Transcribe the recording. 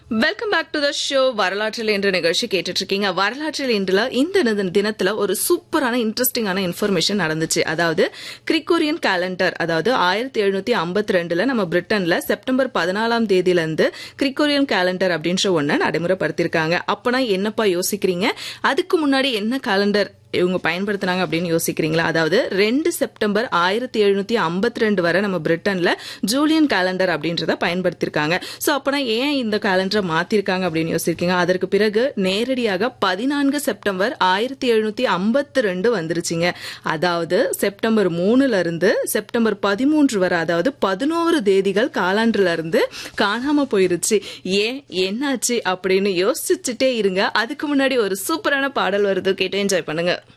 welcome back to the show வரலாற்றில் என்ற நிகழ்ச்சி கேட்டுட்டு இருக்கீங்க வரலாற்றில் இன்றுல இந்த தின- தினத்துல ஒரு சூப்பரான இன்ட்ரெஸ்டிங்கான இன்ஃபர்மேஷன் நடந்துச்சு அதாவது கிரிகோரியன் கேலண்டர் அதாவது ஆயிரத்தி எழுநூத்தி ஐம்பத்தி ரெண்டுல நம்ம பிரிட்டன்ல செப்டம்பர் பதினாலாம் தேதியில இருந்து கிரிகோரியன் கேலண்டர் அப்படின்ற ஒன்ன நடைமுறைப்படுத்திருக்காங்க அப்பனா என்னப்பா யோசிக்கிறீங்க அதுக்கு முன்னாடி என்ன கேலண்டர் இவங்க பயன்படுத்தினாங்க அப்படின்னு யோசிக்கிறீங்களா அதாவது ரெண்டு செப்டம்பர் ஆயிரத்தி எழுநூத்தி ஐம்பத்தி ரெண்டு வரை நம்ம பிரிட்டன்ல ஜூலியன் கேலண்டர் அப்படின்றத பயன்படுத்திருக்காங்க சோ அப்பனா ஏன் இந்த கேலண்டரை மாத்திருக்காங்க அப்படின்னு யோசிக்கிறீங்க அதற்கு பிறகு நேரடியாக பதினான்கு செப்டம்பர் ஆயிரத்தி எழுநூத்தி ஐம்பத்தி ரெண்டு வந்துருச்சுங்க அதாவது செப்டம்பர் மூணுல இருந்து செப்டம்பர் பதிமூன்று வரை அதாவது பதினோரு தேதிகள் காலாண்டுல இருந்து காணாம போயிருச்சு ஏன் என்னாச்சு அப்படின்னு யோசிச்சுட்டே இருங்க அதுக்கு முன்னாடி ஒரு சூப்பரான பாடல் வருது கேட்டு என்ஜாய் பண்ணுங்க